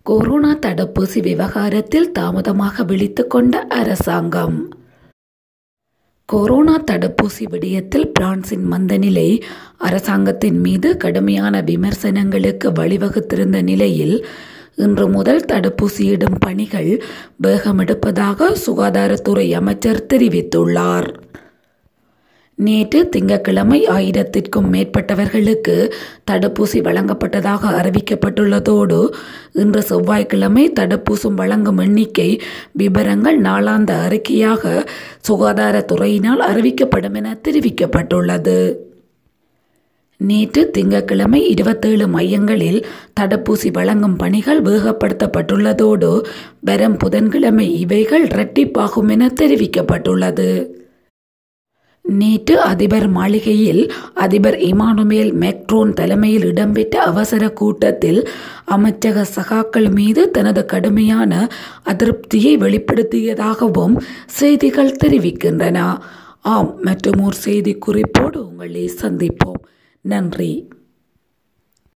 corona தடுப்பூசி விவகாரத்தில் தாமதமாக விழித்துக் கொண்ட அரசாங்கம் கொரோனா தடுப்பூசி விடயத்தில் பிரான்சின் மந்தநிலை அரசாங்கத்தின் மீது கடுமையான விமர்சனங்களுக்கு வழிவகுத்திருந்த நிலையில் இன்று முதல் தடுப்பூசியிடும் பணிகள் வேகமெடுப்பதாக சுகாதாரத்துறை அமைச்சர் தெரிவித்துள்ளார் நேற்று திங்கட்கிழமை ஆயிரத்திற்கும் மேற்பட்டவர்களுக்கு தடுப்பூசி வழங்கப்பட்டதாக அறிவிக்கப்பட்டுள்ளதோடு இன்று செவ்வாய்க்கிழமை தடுப்பூசி வழங்கும் எண்ணிக்கை விவரங்கள் நாளாந்த அறிக்கையாக சுகாதாரத்துறையினால் அறிவிக்கப்படும் என தெரிவிக்கப்பட்டுள்ளது நேற்று திங்கட்கிழமை இருபத்தேழு மையங்களில் தடுப்பூசி வழங்கும் பணிகள் வேகப்படுத்தப்பட்டுள்ளதோடு வரும் புதன்கிழமை இவைகள் இரட்டிப்பாகும் என தெரிவிக்கப்பட்டுள்ளது நேற்று அதிபர் மாளிகையில் அதிபர் இமானுவேல் மெக்ரோன் தலைமையில் இடம்பெற்ற அவசர கூட்டத்தில் அமைச்சக சகாக்கள் மீது தனது கடுமையான அதிருப்தியை வெளிப்படுத்தியதாகவும் செய்திகள் தெரிவிக்கின்றன ஆம் மற்றும் ஒரு செய்தி குறிப்போடு உங்களை சந்திப்போம் நன்றி